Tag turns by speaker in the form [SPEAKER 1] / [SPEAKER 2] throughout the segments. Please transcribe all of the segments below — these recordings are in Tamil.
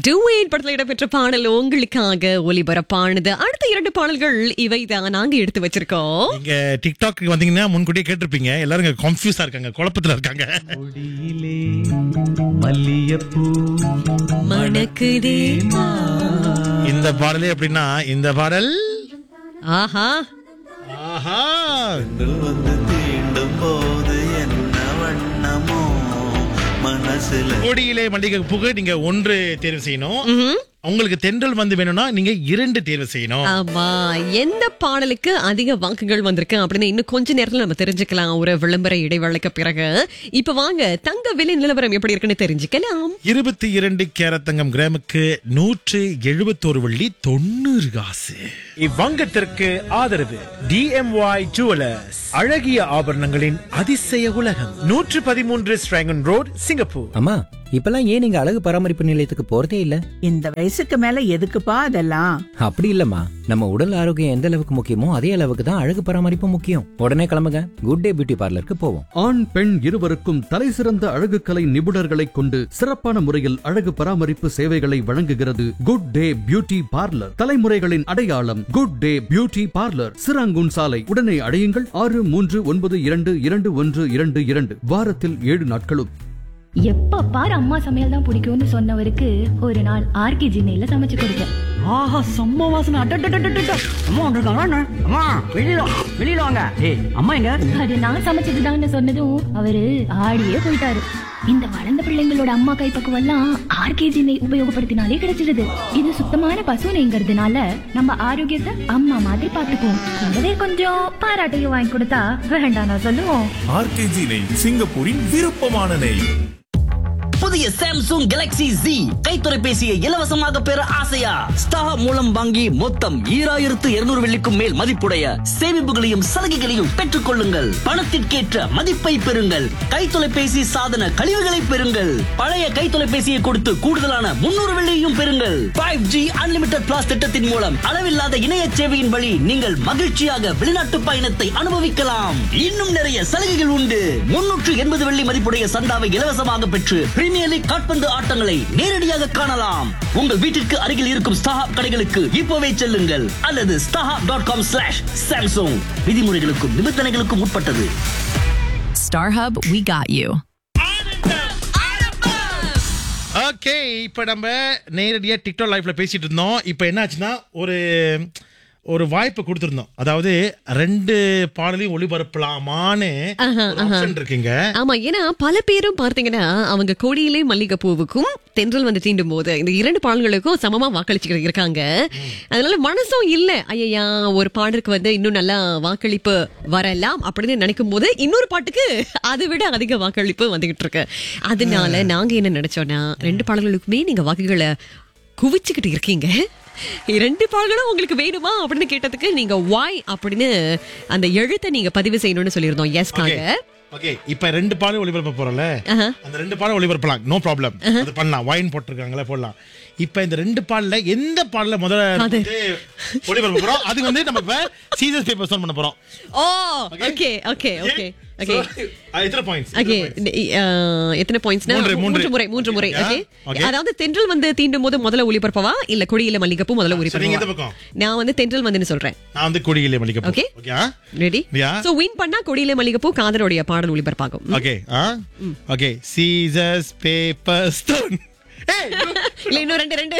[SPEAKER 1] டூவேட் படத்துல இடம்பெற்ற பாடல் உங்களுக்காக ஒலிபரப்பானது அடுத்த இரண்டு பாடல்கள் இவை தான் நாங்க எடுத்து வச்சிருக்கோம்
[SPEAKER 2] நீங்க டிக்டாக் வந்தீங்கன்னா முன்கூட்டியே கேட்டிருப்பீங்க எல்லாரும் கன்ஃபியூஸா இருக்காங்க குழப்பத்துல இருக்காங்க
[SPEAKER 3] கொடியிலே மல்லியப்பூ
[SPEAKER 1] மணக்குதே
[SPEAKER 2] இந்த பாடலே எப்படின்னா இந்த பாடல்
[SPEAKER 1] ஆஹா
[SPEAKER 2] ஆஹா
[SPEAKER 3] பெண்கள் வந்து தீண்டும் போது என்ன வண்ணமோ மனசுல
[SPEAKER 2] கோடியிலே மல்லிகை பூக்கு நீங்க ஒன்று தேர்வு செய்யணும்
[SPEAKER 1] ம்ஹும்.
[SPEAKER 2] உங்களுக்கு தென்றல் வந்து வேணும்னா நீங்க இரண்டு தேர்வு செய்யணும்
[SPEAKER 1] ஆமா எந்த பாடலுக்கு அதிக வாக்குகள் வந்திருக்கு அப்படின்னு இன்னும் கொஞ்ச நேரத்துல நம்ம தெரிஞ்சுக்கலாம் ஒரு விளம்பர இடைவேளைக்கு பிறகு இப்ப வாங்க தங்க விலை நிலவரம் எப்படி இருக்குன்னு தெரிஞ்சுக்கலாம்
[SPEAKER 2] இருபத்தி இரண்டு கேரத்தங்கம் கிராமுக்கு நூற்று எழுபத்தோரு வெள்ளி தொண்ணூறு காசு இவ்வங்கத்திற்கு ஆதரவு டிஎம்ஒய் ஜுவலர்ஸ் அழகிய ஆபரணங்களின் அதிசய உலகம் நூற்று பதிமூன்று ஸ்ட்ராங்கன் ரோட் சிங்கப்பூர்
[SPEAKER 4] அம்மா இப்பெல்லாம் ஏன் நீங்க அழகு பராமரிப்பு நிலையத்துக்கு போறதே இல்ல
[SPEAKER 5] இந்த வயசுக்கு மேல எதுக்குப்பா அதெல்லாம்
[SPEAKER 4] அப்படி இல்லம்மா நம்ம உடல் ஆரோக்கியம் எந்த அளவுக்கு முக்கியமோ அதே அளவுக்கு தான் அழகு பராமரிப்பு முக்கியம் உடனே கிளம்புங்க குட் டே பியூட்டி பார்லருக்கு போவோம்
[SPEAKER 6] ஆண் பெண் இருவருக்கும் தலைசிறந்த அழகுக்கலை நிபுணர்களைக் கொண்டு சிறப்பான முறையில் அழகு பராமரிப்பு சேவைகளை வழங்குகிறது குட் டே பியூட்டி பார்லர் தலைமுறைகளின் அடையாளம் good day beauty parlour Serangoon சாலை உடனே அடையுங்கள் ஆறு மூன்று ஒன்பது இரண்டு இரண்டு ஒன்று இரண்டு இரண்டு வாரத்தில் ஏழு நாட்களும்
[SPEAKER 7] எப்ப பாரு அம்மா சமையல் தான் பிடிக்கும்னு சொன்னவருக்கு ஒரு நாள் ஆர்கே ஜின்னையில சமைச்சு கொடுத்தேன்
[SPEAKER 8] ஆஹா செம்ம வாசனை அட்டட்டட்டட்டட்ட அம்மா வந்திருக்காங்களா அம்மா வெளியில வா, வெளியில வாங்க ஏய் அம்மா எங்க
[SPEAKER 7] அது நான் சமைச்சதுதான்னு சொன்னதும் அவரு ஆடியே போயிட்டாரு இந்த வளர்ந்த பிள்ளைங்களோட அம்மா கைப்பக்குவம் எல்லாம் ஆர்கேஜி நெய் உபயோகப்படுத்தினாலே கிடைச்சிடுது இது சுத்தமான பசு நெய்ங்கிறதுனால நம்ம ஆரோக்கியத்தை அம்மா மாதிரி பாத்துக்குவோம் கூடவே கொஞ்சம் பாராட்டையும் வாங்கி கொடுத்தா வேண்டாம் நான் சொல்லுவோம்
[SPEAKER 9] ஆர்கேஜி நெய் சிங்கப்பூரின் விருப்பமான நெய்
[SPEAKER 8] புதிய சாம்சங் கேலக்ஸி Z கை தொலைபேசியை இலவசமாக பெற ஆசையா ஸ்டார் மூலம் வாங்கி மொத்தம் ஈராயிரத்து இருநூறு வெள்ளிக்கும் மேல் மதிப்புடைய சேமிப்புகளையும் சலுகைகளையும் பெற்றுக் கொள்ளுங்கள் பணத்திற்கேற்ற மதிப்பை பெறுங்கள் கை தொலைபேசி சாதன கழிவுகளை பெறுங்கள் பழைய கை தொலைபேசியை கொடுத்து கூடுதலான முன்னூறு வெள்ளியையும் பெறுங்கள் ஃபைவ் ஜி அன்லிமிடெட் பிளாஸ் திட்டத்தின் மூலம் அளவில்லாத இணைய சேவையின் வழி நீங்கள் மகிழ்ச்சியாக வெளிநாட்டு பயணத்தை அனுபவிக்கலாம் இன்னும் நிறைய சலுகைகள் உண்டு முன்னூற்று எண்பது வெள்ளி மதிப்புடைய சந்தாவை இலவசமாக பெற்று பிரீமியர் லீக் காட்பந்து ஆட்டங்களை நேரடியாக காணலாம் உங்கள் வீட்டிற்கு அருகில் இருக்கும் ஸ்டாஹாப் கடைகளுக்கு இப்போவே செல்லுங்கள் அல்லது StarHub dot com slash Samsung விதிமுறைகளுக்கும் நிபந்தனைகளுக்கும் உட்பட்டது
[SPEAKER 10] StarHub, we got you.
[SPEAKER 2] Okay இப்ப நம்ம நேரடியா டிக்டாக் லைவ்ல பேசிட்டு இருந்தோம் இப்ப என்னாச்சுன்னா ஒரு ஒரு வாய்ப்பு கொடுத்திருந்தோம் அதாவது ரெண்டு பாடலையும் ஒளிபரப்பலாமான்னு ஒரு option இருக்குங்க
[SPEAKER 1] ஆமா ஏன்னா பல பேரும் பார்த்தீங்கன்னா அவங்க கொடியிலே மல்லிகை பூவுக்கும் தென்றல் வந்து தீண்டும் போது இந்த இரண்டு பாடல்களுக்கும் சமமா வாக்களிச்சுக்கிட்டு இருக்காங்க அதனால மனசும் இல்ல ஐயா ஒரு பாடலுக்கு வந்து இன்னும் நல்லா வாக்களிப்பு வரலாம் அப்படின்னு நினைக்கும் போது இன்னொரு பாட்டுக்கு அதை விட அதிக வாக்களிப்பு வந்துகிட்டு இருக்கு அதனால நாங்க என்ன நினைச்சோம்னா ரெண்டு பாடல்களுக்குமே நீங்க வாக்குகளை குவிச்சுக்கிட்டு இருக்கீங்க ரெண்டு பாடல்களும் உங்களுக்கு வேணுமா அப்படின்னு கேட்டதுக்கு நீங்க வாய் அப்படின்னு அந்த எழுத்தை நீங்க பதிவு செய்யணும்னு சொல்லியிருந்தோம் எஸ்காக
[SPEAKER 2] ஓகே இப்ப ரெண்டு பாடம் ஒளிபரப்ப போறோம்ல அந்த ரெண்டு பாடம் ஒளிபரப்பலாம் நோ ப்ராப்ளம் அது பண்ணலாம் வைன் போட்டிருக்காங்களே போடலாம் இப்ப இந்த ரெண்டு பாடல எந்த பாடல முதல்ல
[SPEAKER 1] அது.
[SPEAKER 2] வந்து ஒளிபரப்ப போறோம் அது வந்து நம்ம இப்ப சீசஸ் பேப்பர் ஸ்டோன் பண்ண போறோம்
[SPEAKER 1] oh okay okay okay okay
[SPEAKER 2] So, அது எத்தனை பாயிண்ட்ஸ்
[SPEAKER 1] ஓகே எத்தனை பாயிண்ட்ஸ்னா
[SPEAKER 2] மூன்று, மூன்று.
[SPEAKER 1] மூன்று முறை மூன்று முறை
[SPEAKER 2] Okay.
[SPEAKER 1] Okay
[SPEAKER 2] Okay.
[SPEAKER 1] அதாவது தென்றல் வந்து தீண்டும் போது முதல்ல ஒளிபரப்பவா இல்ல கொடியில மல்லிகைப்பூ முதல்ல
[SPEAKER 2] நீங்க எந்த
[SPEAKER 1] ஒளிபரப்பவா
[SPEAKER 2] பக்கம்
[SPEAKER 1] நான் வந்து தென்றல் வந்துன்னு சொல்றேன்
[SPEAKER 2] நான் வந்து கொடியிலே மல்லிகை
[SPEAKER 1] Okay.
[SPEAKER 2] Okay
[SPEAKER 1] ready
[SPEAKER 2] Yeah.
[SPEAKER 1] So win பண்ணா கொடியில மல்லிகைப்பூ காதலுடைய பாடல் ஒளிபரப்பாகும்
[SPEAKER 2] ஓகே ஆ ஓகே சீசஸ் பேப்பர் ஸ்டோன்
[SPEAKER 1] இல்ல இன்னும் ரெண்டு ரெண்டு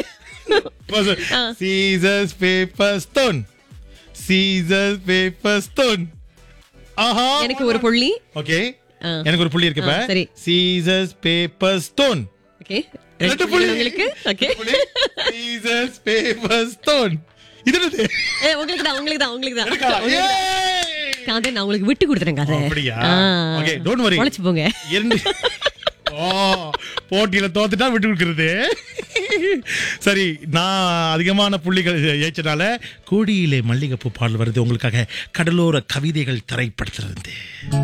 [SPEAKER 2] Jesus paper stone Jesus paper stone ஆஹா
[SPEAKER 1] எனக்கு ஒரு புள்ளி
[SPEAKER 2] ஓகே
[SPEAKER 1] ஆ.
[SPEAKER 2] எனக்கு ஒரு புள்ளி இருக்கு இப்ப
[SPEAKER 1] ஆ, சரி.
[SPEAKER 2] சீசஸ் பேப்பர் ஸ்டோன்
[SPEAKER 1] ஓகே
[SPEAKER 2] ரெண்டு புள்ளி
[SPEAKER 1] உங்களுக்கு ஓகே
[SPEAKER 2] சீசஸ் பேப்பர் ஸ்டோன் இது என்னது
[SPEAKER 1] உங்களுக்கு தான் உங்களுக்கு தான் உங்களுக்கு
[SPEAKER 2] எனக்கா?
[SPEAKER 1] தான்
[SPEAKER 2] Yay!
[SPEAKER 1] காதை நான் உங்களுக்கு விட்டு கொடுத்துறேன் காதை
[SPEAKER 2] அப்படியா?
[SPEAKER 1] ஆ.
[SPEAKER 2] Okay, don't worry.
[SPEAKER 1] உழைச்சு போங்க
[SPEAKER 2] இரண்டு ஓ போட்டியில தோத்துட்டா விட்டு கொடுக்கறது சரி நான் அதிகமான புள்ளிகள் ஏச்சனால கோடியிலே மல்லிகைப்பூ பாடல் வருது உங்களுக்காக கடலோர கவிதைகள் திரைப்படத்திலிருந்து